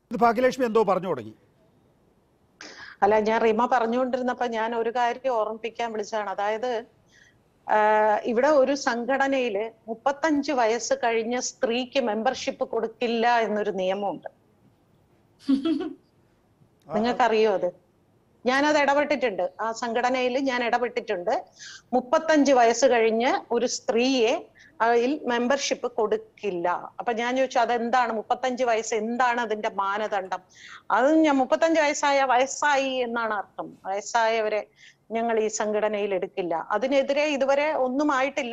ഇത് ഭാഗ്യലക്ഷ്മി എന്തോ പറഞ്ഞു തുടങ്ങി അല്ല ഞാൻ റിമ പറഞ്ഞുകൊണ്ടിരുന്നപ്പോ ഞാൻ ഒരു കാര്യം ഓർമ്മിപ്പിക്കാൻ വിളിച്ചതാണ് അതായത് ആഹ് ഇവിടെ ഒരു സംഘടനയില് മുപ്പത്തഞ്ച് വയസ്സ് കഴിഞ്ഞ സ്ത്രീക്ക് മെമ്പർഷിപ്പ് കൊടുക്കില്ല എന്നൊരു നിയമമുണ്ട് നിങ്ങൾക്കറിയോ അത് ഞാനത് ഇടപെട്ടിട്ടുണ്ട് ആ സംഘടനയിൽ ഞാൻ ഇടപെട്ടിട്ടുണ്ട് മുപ്പത്തഞ്ച് വയസ്സ് കഴിഞ്ഞ് ഒരു സ്ത്രീയെ അതിൽ മെമ്പർഷിപ്പ് കൊടുക്കില്ല അപ്പൊ ഞാൻ ചോദിച്ചു അതെന്താണ് മുപ്പത്തഞ്ച് വയസ്സ് എന്താണ് അതിന്റെ മാനദണ്ഡം അത് ഞാൻ മുപ്പത്തഞ്ച് വയസ്സായ വയസ്സായി എന്നാണ് അർത്ഥം വയസ്സായവരെ ഞങ്ങൾ ഈ സംഘടനയിൽ എടുക്കില്ല അതിനെതിരെ ഇതുവരെ ഒന്നും ആയിട്ടില്ല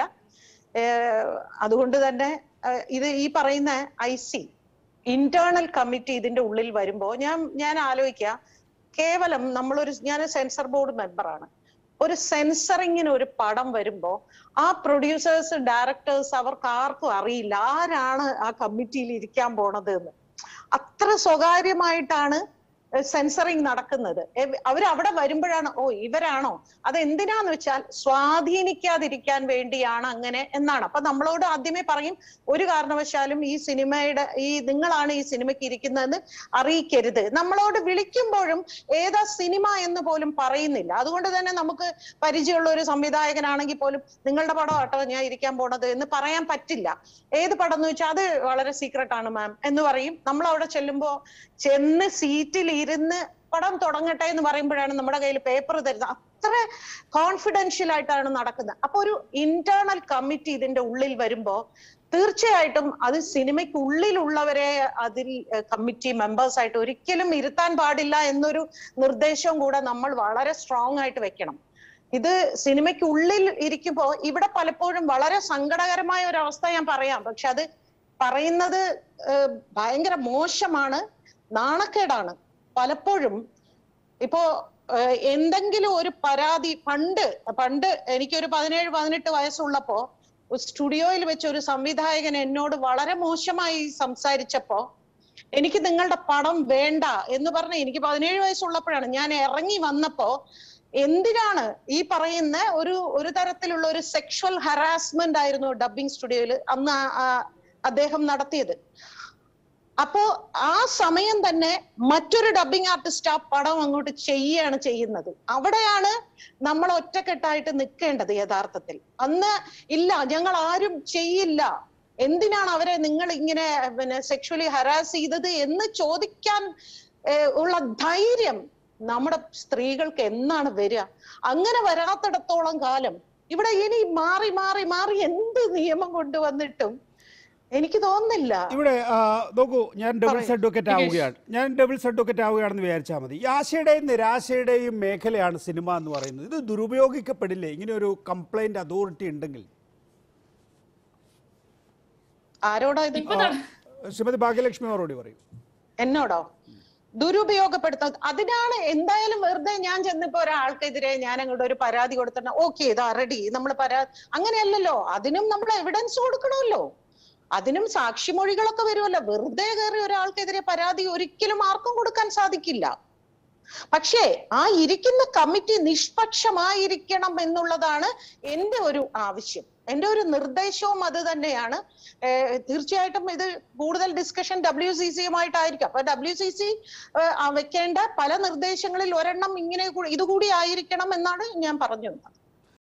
ഏഹ് അതുകൊണ്ട് തന്നെ ഏഹ് ഇത് ഈ പറയുന്ന ഐ സി ഇന്റേണൽ കമ്മിറ്റി ഇതിന്റെ ഉള്ളിൽ വരുമ്പോ ഞാൻ ഞാൻ ആലോചിക്കുക കേവലം നമ്മളൊരു ഞാൻ സെൻസർ ബോർഡ് മെമ്പറാണ് ഒരു സെൻസറിങ്ങിന് ഒരു പടം വരുമ്പോ ആ പ്രൊഡ്യൂസേഴ്സ് ഡയറക്ടേഴ്സ് അവർക്ക് ആർക്കും അറിയില്ല ആരാണ് ആ കമ്മിറ്റിയിൽ ഇരിക്കാൻ പോണത് എന്ന് അത്ര സ്വകാര്യമായിട്ടാണ് സെൻസറിങ് നടക്കുന്നത് അവർ അവിടെ വരുമ്പോഴാണ് ഓ ഇവരാണോ അത് എന്തിനാന്ന് വെച്ചാൽ സ്വാധീനിക്കാതിരിക്കാൻ വേണ്ടിയാണ് അങ്ങനെ എന്നാണ് അപ്പൊ നമ്മളോട് ആദ്യമേ പറയും ഒരു കാരണവശാലും ഈ സിനിമയുടെ ഈ നിങ്ങളാണ് ഈ സിനിമയ്ക്ക് ഇരിക്കുന്നതെന്ന് അറിയിക്കരുത് നമ്മളോട് വിളിക്കുമ്പോഴും ഏതാ സിനിമ എന്ന് പോലും പറയുന്നില്ല അതുകൊണ്ട് തന്നെ നമുക്ക് പരിചയമുള്ള ഒരു സംവിധായകനാണെങ്കിൽ പോലും നിങ്ങളുടെ പടം ആട്ടോ ഞാൻ ഇരിക്കാൻ പോണത് എന്ന് പറയാൻ പറ്റില്ല ഏത് പടം എന്ന് വെച്ചാൽ അത് വളരെ സീക്രട്ട് ആണ് മാം എന്ന് പറയും നമ്മൾ അവിടെ ചെല്ലുമ്പോ ചെന്ന് സീറ്റിൽ ഇരുന്ന് പടം തുടങ്ങട്ടെ എന്ന് പറയുമ്പോഴാണ് നമ്മുടെ കയ്യിൽ പേപ്പർ തരുന്നത് അത്ര കോൺഫിഡൻഷ്യൽ ആയിട്ടാണ് നടക്കുന്നത് അപ്പൊ ഒരു ഇന്റേണൽ കമ്മിറ്റി ഇതിന്റെ ഉള്ളിൽ വരുമ്പോ തീർച്ചയായിട്ടും അത് സിനിമയ്ക്കുള്ളിലുള്ളവരെ അതിൽ കമ്മിറ്റി മെമ്പേഴ്സ് ആയിട്ട് ഒരിക്കലും ഇരുത്താൻ പാടില്ല എന്നൊരു നിർദ്ദേശവും കൂടെ നമ്മൾ വളരെ സ്ട്രോങ് ആയിട്ട് വെക്കണം ഇത് സിനിമയ്ക്കുള്ളിൽ ഇരിക്കുമ്പോ ഇവിടെ പലപ്പോഴും വളരെ സങ്കടകരമായ ഒരു അവസ്ഥ ഞാൻ പറയാം പക്ഷെ അത് പറയുന്നത് ഏഹ്, ഭയങ്കര മോശമാണ് നാണക്കേടാണ് പലപ്പോഴും ഇപ്പോ ഏഹ്, എന്തെങ്കിലും ഒരു പരാതി പണ്ട് പണ്ട് എനിക്കൊരു പതിനേഴ് പതിനെട്ട് വയസ്സുള്ളപ്പോ ഒരു സ്റ്റുഡിയോയിൽ വെച്ച് ഒരു സംവിധായകൻ എന്നോട് വളരെ മോശമായി സംസാരിച്ചപ്പോ എനിക്ക് നിങ്ങളുടെ പടം വേണ്ട എന്ന് പറഞ്ഞ് എനിക്ക് പതിനേഴ് വയസ്സുള്ളപ്പോഴാണ് ഞാൻ ഇറങ്ങി വന്നപ്പോ എന്തിനാണ് ഈ പറയുന്ന ഒരു ഒരു തരത്തിലുള്ള ഒരു സെക്ഷൽ ഹറാസ്മെന്റ് ആയിരുന്നു ഡബിങ് സ്റ്റുഡിയോയിൽ അന്ന് ആ- ആ അദ്ദേഹം നടത്തിയത് അപ്പോ ആ സമയം തന്നെ മറ്റൊരു ഡബിങ് ആർട്ടിസ്റ്റ് ആ പടം അങ്ങോട്ട് ചെയ്യുകയാണ് ചെയ്യുന്നത് അവിടെയാണ് നമ്മൾ ഒറ്റക്കെട്ടായിട്ട് നിൽക്കേണ്ടത് യഥാർത്ഥത്തിൽ അന്ന് ഇല്ല ഞങ്ങൾ ആരും ചെയ്യില്ല എന്തിനാണ് അവരെ നിങ്ങൾ ഇങ്ങനെ പിന്നെ സെക്ഷുവലി ഹരാസ് ചെയ്തത് എന്ന് ചോദിക്കാൻ ഏഹ്, ഉള്ള ധൈര്യം നമ്മുടെ സ്ത്രീകൾക്ക് എന്നാണ് വരിക അങ്ങനെ വരാത്തിടത്തോളം കാലം ഇവിടെ ഇനി മാറി മാറി മാറി എന്ത് നിയമം കൊണ്ടുവന്നിട്ടും എനിക്ക് തോന്നുന്നില്ല ഇവിടെ ആ, നോക്കൂ ഞാൻ ഡബിൾസ് പറയൂ. അഡ്വക്കേറ്റ് ദിനേശ്. ആവുകയാണ് ഞാൻ ഡബിൾസ് അഡ്വക്കേറ്റ് ആവുകയാണെന്ന് വിചാരിച്ചാൽ മതി ഈ ആശയുടെയും നിരാശയുടെയും മേഖലയാണ് സിനിമ എന്ന് പറയുന്നത് ഇത് ദുരുപയോഗിക്കപ്പെടില്ലേ ഇങ്ങനെ ഒരു കംപ്ലൈന്റ് അതോറിറ്റി ഉണ്ടെങ്കിൽ ആരോടാ ഇത് ഇപ്പൊ നട- ശ്രീമതി ഭാഗ്യലക്ഷ്മി മറുപടി പറയും എന്നോടോ ദുരുപയോഗപ്പെടുത്തുന്നത് അതിനാണ് എന്തായാലും വെറുതെ ഞാൻ ചെന്നപ്പോ ഒരാൾക്കെതിരെ ഞാൻ അങ്ങോട്ട് ഒരു പരാതി കൊടുത്തിട്ട് ഓക്കെ ഇതാ റെഡി നമ്മൾ പരാതി അങ്ങനെയല്ലല്ലോ അതിനും നമ്മൾ എവിഡൻസ് കൊടുക്കണമല്ലോ അതിനും സാക്ഷിമൊഴികളൊക്കെ വരുമല്ലോ വെറുതെ കയറി ഒരാൾക്കെതിരെ പരാതി ഒരിക്കലും ആർക്കും കൊടുക്കാൻ സാധിക്കില്ല പക്ഷേ ആ ഇരിക്കുന്ന കമ്മിറ്റി നിഷ്പക്ഷമായിരിക്കണം എന്നുള്ളതാണ് എന്റെ ഒരു ആവശ്യം എന്റെ ഒരു നിർദ്ദേശവും അത് തന്നെയാണ് ഏഹ് തീർച്ചയായിട്ടും ഇത് കൂടുതൽ ഡിസ്കഷൻ ഡബ്ല്യു സി സിയുമായിട്ടായിരിക്കും അപ്പൊ ഡബ്ല്യു സി സി വെക്കേണ്ട പല നിർദ്ദേശങ്ങളിൽ ഒരെണ്ണം ഇങ്ങനെ കൂ- ഇതുകൂടി ആയിരിക്കണം എന്നാണ് ഞാൻ പറഞ്ഞു വന്നത്